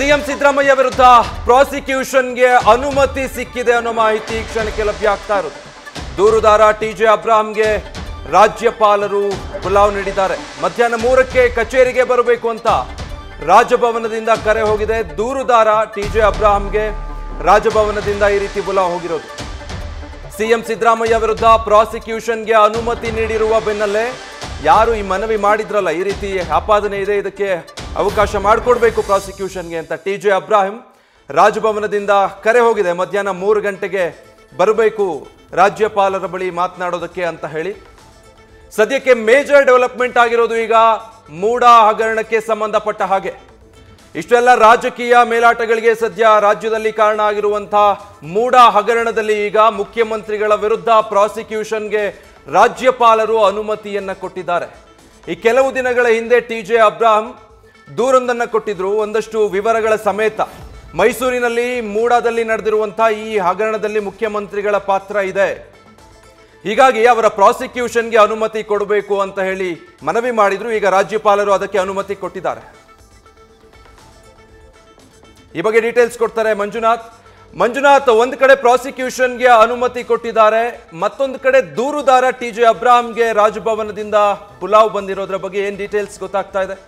CM Siddaramaiah ವಿರುದ್ಧ ಪ್ರಾಸಿಕ್ಯೂಷನ್ಗೆ ಅನುಮತಿ ಸಿಕ್ಕಿದೆ ಅನ್ನೋ ಮಾಹಿತಿ ಈ ಕ್ಷಣಕ್ಕೆ ಲಭ್ಯ ಆಗ್ತಾ ಇರೋದು ದೂರುದಾರ ಟಿಜೆ ಅಬ್ರಾಹಂಗೆ ರಾಜ್ಯಪಾಲರು ಪುಲಾವ್ ನೀಡಿದ್ದಾರೆ ಮಧ್ಯಾಹ್ನ ಮೂರಕ್ಕೆ ಕಚೇರಿಗೆ ಬರಬೇಕು ಅಂತ ರಾಜಭವನದಿಂದ ಕರೆ ಹೋಗಿದೆ ದೂರುದಾರ ಟಿಜೆ ಅಬ್ರಾಹಂಗೆ ರಾಜಭವನದಿಂದ ಈ ರೀತಿ ಪುಲಾವ್ ಹೋಗಿರೋದು ಸಿಎಂ ಸಿದ್ದರಾಮಯ್ಯ ವಿರುದ್ಧ ಪ್ರಾಸಿಕ್ಯೂಷನ್ಗೆ ಅನುಮತಿ ನೀಡಿರುವ ಬೆನ್ನಲ್ಲೇ ಯಾರು ಈ ಮನವಿ ಮಾಡಿದ್ರಲ್ಲ ಈ ರೀತಿ ಆಪಾದನೆ ಇದೆ ಇದಕ್ಕೆ ಅವಕಾಶ ಮಾಡಿಕೊಡ್ಬೇಕು ಪ್ರಾಸಿಕ್ಯೂಷನ್ಗೆ ಅಂತ ಟಿ ಜೆ ಅಬ್ರಾಹಿಂ ರಾಜಭವನದಿಂದ ಕರೆ ಹೋಗಿದೆ ಮಧ್ಯಾಹ್ನ ಮೂರು ಗಂಟೆಗೆ ಬರಬೇಕು ರಾಜ್ಯಪಾಲರ ಬಳಿ ಮಾತನಾಡೋದಕ್ಕೆ ಅಂತ ಹೇಳಿ ಸದ್ಯಕ್ಕೆ ಮೇಜರ್ ಡೆವಲಪ್ಮೆಂಟ್ ಆಗಿರೋದು ಈಗ ಮೂಡ ಹಗರಣಕ್ಕೆ ಸಂಬಂಧಪಟ್ಟ ಹಾಗೆ ಇಷ್ಟೆಲ್ಲ ರಾಜಕೀಯ ಮೇಲಾಟಗಳಿಗೆ ಸದ್ಯ ರಾಜ್ಯದಲ್ಲಿ ಕಾರಣ ಆಗಿರುವಂತಹ ಮೂಡ ಹಗರಣದಲ್ಲಿ ಈಗ ಮುಖ್ಯಮಂತ್ರಿಗಳ ವಿರುದ್ಧ ಪ್ರಾಸಿಕ್ಯೂಷನ್ಗೆ ರಾಜ್ಯಪಾಲರು ಅನುಮತಿಯನ್ನ ಕೊಟ್ಟಿದ್ದಾರೆ ಈ ಕೆಲವು ದಿನಗಳ ಹಿಂದೆ ಟಿ ಜೆ ಅಬ್ರಾಹಂ ದೂರೊಂದನ್ನ ಕೊಟ್ಟಿದ್ರು ಒಂದಷ್ಟು ವಿವರಗಳ ಸಮೇತ ಮೈಸೂರಿನಲ್ಲಿ ಮೂಡಾದಲ್ಲಿ ನಡೆದಿರುವಂತಹ ಈ ಹಗರಣದಲ್ಲಿ ಮುಖ್ಯಮಂತ್ರಿಗಳ ಪಾತ್ರ ಇದೆ ಹೀಗಾಗಿ ಅವರ ಪ್ರಾಸಿಕ್ಯೂಷನ್ಗೆ ಅನುಮತಿ ಕೊಡಬೇಕು ಅಂತ ಹೇಳಿ ಮನವಿ ಮಾಡಿದ್ರು ಈಗ ರಾಜ್ಯಪಾಲರು ಅದಕ್ಕೆ ಅನುಮತಿ ಕೊಟ್ಟಿದ್ದಾರೆ ಈ ಬಗ್ಗೆ ಡೀಟೇಲ್ಸ್ ಕೊಡ್ತಾರೆ ಮಂಜುನಾಥ್ ಮಂಜುನಾಥ್ ಒಂದ್ ಕಡೆ ಪ್ರಾಸಿಕ್ಯೂಷನ್ಗೆ ಅನುಮತಿ ಕೊಟ್ಟಿದ್ದಾರೆ ಮತ್ತೊಂದು ಕಡೆ ದೂರುದಾರ ಟಿ ಜೆ ಅಬ್ರಾಹಂಗೆ ರಾಜಭವನದಿಂದ ಪುಲಾವ್ ಬಂದಿರೋದ್ರ ಬಗ್ಗೆ ಏನ್ ಡೀಟೇಲ್ಸ್ ಗೊತ್ತಾಗ್ತಾ ಇದೆ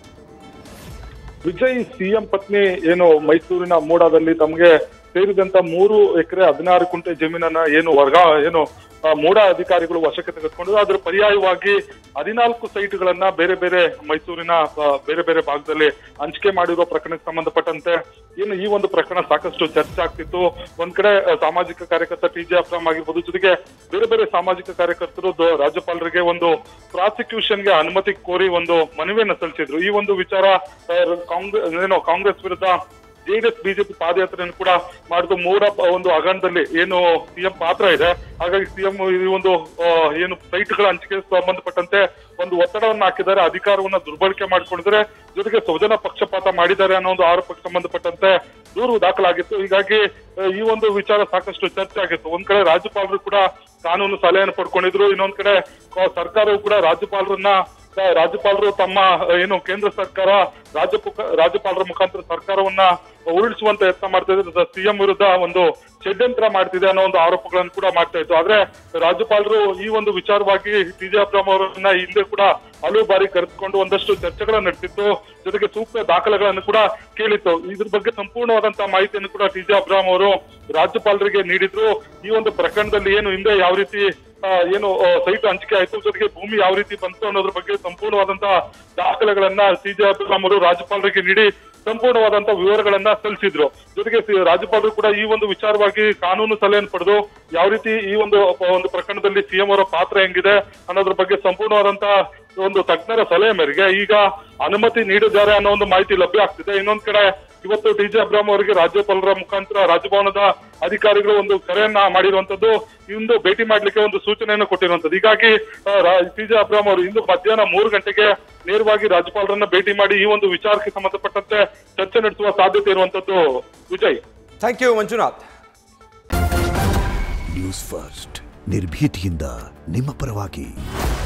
ವಿಜಯ್ ಸಿಎಂ ಪತ್ನಿ ಏನು ಮೈಸೂರಿನ ಮೂಡಾದಲ್ಲಿ ತಮಗೆ ಸೇರಿದಂತ ಮೂರು ಎಕರೆ ಹದಿನಾರು ಕುಂಟೆ ಜಮೀನನ್ನ ಏನು ವರ್ಗ ಏನು ಆ, ಮೂಡ ಅಧಿಕಾರಿಗಳು ವಶಕ್ಕೆ ತೆಗೆದುಕೊಂಡು ಅದರ ಪರ್ಯಾಯವಾಗಿ ಹದಿನಾಲ್ಕು ಸೈಟ್ಗಳನ್ನ ಬೇರೆ ಬೇರೆ ಮೈಸೂರಿನ ಆ, ಬೇರೆ ಬೇರೆ ಭಾಗದಲ್ಲಿ ಹಂಚಿಕೆ ಮಾಡಿರುವ ಪ್ರಕರಣಕ್ಕೆ ಸಂಬಂಧಪಟ್ಟಂತೆ ಏನು ಈ ಒಂದು ಪ್ರಕರಣ ಸಾಕಷ್ಟು ಚರ್ಚೆ ಆಗ್ತಿತ್ತು ಒಂದ್ ಕಡೆ ಆ, ಸಾಮಾಜಿಕ ಕಾರ್ಯಕರ್ತ ಟಿ ಜೆ ಅಫ್ರಾಮ್ ಆಗಿರ್ಬೋದು ಜೊತೆಗೆ ಬೇರೆ ಬೇರೆ ಸಾಮಾಜಿಕ ಕಾರ್ಯಕರ್ತರು ದ- ರಾಜ್ಯಪಾಲರಿಗೆ ಒಂದು ಪ್ರಾಸಿಕ್ಯೂಷನ್ಗೆ ಅನುಮತಿ ಕೋರಿ ಒಂದು ಮನವಿಯನ್ನ ಸಲ್ಲಿಸಿದ್ರು ಈ ಒಂದು ವಿಚಾರ ಕಾಂಗ್ರೆಸ್ ಏನೋ ಕಾಂಗ್ರೆಸ್ ವಿರುದ್ಧ ಜೆಡಿಎಸ್ ಬಿಜೆಪಿ ಪಾದಯಾತ್ರೆಯನ್ನು ಕೂಡ ಮಾಡಿದ್ದು ಮೂಡ ಪ- ಒಂದು ಹಗರಣದಲ್ಲಿ ಏನು ಸಿಎಂ ಪಾತ್ರ ಇದೆ ಹಾಗಾಗಿ ಸಿಎಂ ಈ ಒಂದು ಆ, ಏನು ಸೈಟ್ಗಳ ಹಂಚಿಕೆಗೆ ಸಂಬಂಧಪಟ್ಟಂತೆ ಒಂದು ಒತ್ತಡವನ್ನು ಹಾಕಿದ್ದಾರೆ ಅಧಿಕಾರವನ್ನ ದುರ್ಬಳಕೆ ಮಾಡಿಕೊಂಡಿದ್ದಾರೆ ಜೊತೆಗೆ ಸ್ವಜನ ಪಕ್ಷಪಾತ ಮಾಡಿದ್ದಾರೆ ಅನ್ನೋ ಒಂದು ಆರೋಪಕ್ಕೆ ಸಂಬಂಧಪಟ್ಟಂತೆ ದೂರು ದಾಖಲಾಗಿತ್ತು ಹೀಗಾಗಿ ಆ, ಈ ಒಂದು ವಿಚಾರ ಸಾಕಷ್ಟು ಚರ್ಚೆ ಆಗಿತ್ತು ಒಂದ್ ಕಡೆ ರಾಜ್ಯಪಾಲರು ಕೂಡ ಕಾನೂನು ಸಲಹೆಯನ್ನು ಪಡ್ಕೊಂಡಿದ್ರು ಇನ್ನೊಂದ್ ಕಡೆ ಕ- ಸರ್ಕಾರವು ಕೂಡ ರಾಜ್ಯಪಾಲರನ್ನ ಆ, ರಾಜ್ಯಪಾಲರು ತಮ್ಮ ಆ, ಏನು ಕೇಂದ್ರ ಸರ್ಕಾರ ರಾಜ್ಯ ರಾಜ್ಯಪಾಲರ ಮುಖಾಂತರ ಸರ್ಕಾರವನ್ನ ಉರುಳಿಸುವಂತ ಯತ್ನ ಮಾಡ್ತಾ ಇದ್ರೆ ಸಿಎಂ ವಿರುದ್ಧ ಒಂದು ಷಡ್ಯಂತ್ರ ಮಾಡ್ತಿದೆ ಅನ್ನೋ ಒಂದು ಆರೋಪಗಳನ್ನು ಕೂಡ ಮಾಡ್ತಾ ಇತ್ತು ಆದ್ರೆ ರಾಜ್ಯಪಾಲರು ಈ ಒಂದು ವಿಚಾರವಾಗಿ ಟಿ ಜೆ ಅಬ್ರಾಮ್ ಅವರನ್ನ ಹಿಂದೆ ಕೂಡ ಹಲವು ಬಾರಿ ಕರೆದುಕೊಂಡು ಒಂದಷ್ಟು ಚರ್ಚೆಗಳನ್ನ ನಡೆಸಿತ್ತು ಜೊತೆಗೆ ಸೂಕ್ತ ದಾಖಲೆಗಳನ್ನು ಕೂಡ ಕೇಳಿತ್ತು ಇದ್ರ ಬಗ್ಗೆ ಸಂಪೂರ್ಣವಾದಂತಹ ಮಾಹಿತಿಯನ್ನು ಕೂಡ ಟಿ ಜೆ ಅಬ್ರಾಮ್ ಅವರು ರಾಜ್ಯಪಾಲರಿಗೆ ನೀಡಿದ್ರು ಈ ಒಂದು ಪ್ರಕರಣದಲ್ಲಿ ಏನು ಹಿಂದೆ ಯಾವ ರೀತಿ ಆ, ಏನು ಸೈಟ್ ಹಂಚಿಕೆ ಆಯ್ತು ಜೊತೆಗೆ ಭೂಮಿ ಯಾವ ರೀತಿ ಬಂತು ಅನ್ನೋದ್ರ ಬಗ್ಗೆ ಸಂಪೂರ್ಣವಾದಂತಹ ದಾಖಲೆಗಳನ್ನ ಸಿ ಜೆ ಅಬ್ದುಲ್ ಅವರು ರಾಜ್ಯಪಾಲರಿಗೆ ನೀಡಿ ಸಂಪೂರ್ಣವಾದಂತಹ ವಿವರಗಳನ್ನ ಸಲ್ಲಿಸಿದ್ರು ಜೊತೆಗೆ ಸಿ- ರಾಜ್ಯಪಾಲರು ಕೂಡ ಈ ಒಂದು ವಿಚಾರವಾಗಿ ಕಾನೂನು ಸಲಹೆಯನ್ನು ಪಡೆದು ಯಾವ ರೀತಿ ಈ ಒಂದು ಒಂದು ಪ್ರಕರಣದಲ್ಲಿ ಸಿಎಂ ಅವರ ಪಾತ್ರ ಹೆಂಗಿದೆ ಅನ್ನೋದ್ರ ಬಗ್ಗೆ ಸಂಪೂರ್ಣವಾದಂತಹ ಒಂದು ತಜ್ಞರ ಸಲಹೆ ಮೇರೆಗೆ ಈಗ ಅನುಮತಿ ನೀಡಿದ್ದಾರೆ ಅನ್ನೋ ಒಂದು ಮಾಹಿತಿ ಲಭ್ಯ ಆಗ್ತಿದೆ ಇನ್ನೊಂದ್ ಕಡೆ ಇವತ್ತು ಡಿ ಜೆ ಅಬ್ರಾಮ್ ಅವರಿಗೆ ರಾಜ್ಯಪಾಲರ ಮುಖಾಂತರ ರಾಜಭವನದ ಅಧಿಕಾರಿಗಳು ಒಂದು ಕರೆಯನ್ನ ಮಾಡಿರುವಂತದ್ದು ಇಂದು ಭೇಟಿ ಮಾಡ್ಲಿಕ್ಕೆ ಒಂದು ಸೂಚನೆಯನ್ನು ಕೊಟ್ಟಿರುವಂತದ್ದು ಹೀಗಾಗಿ ಟಿ ಜೆ ಅಬ್ರಾಮ್ ಅವರು ಇಂದು ಮಧ್ಯಾಹ್ನ ಮೂರು ಗಂಟೆಗೆ ನೇರವಾಗಿ ರಾಜ್ಯಪಾಲರನ್ನ ಭೇಟಿ ಮಾಡಿ ಈ ಒಂದು ವಿಚಾರಕ್ಕೆ ಸಂಬಂಧಪಟ್ಟಂತೆ ಚರ್ಚೆ ನಡೆಸುವ ಸಾಧ್ಯತೆ ಇರುವಂತದ್ದು Vijay thank you Manjunath News First ನಿರ್ಭೀತಿಯಿಂದ ನಿಮ್ಮ ಪರವಾಗಿ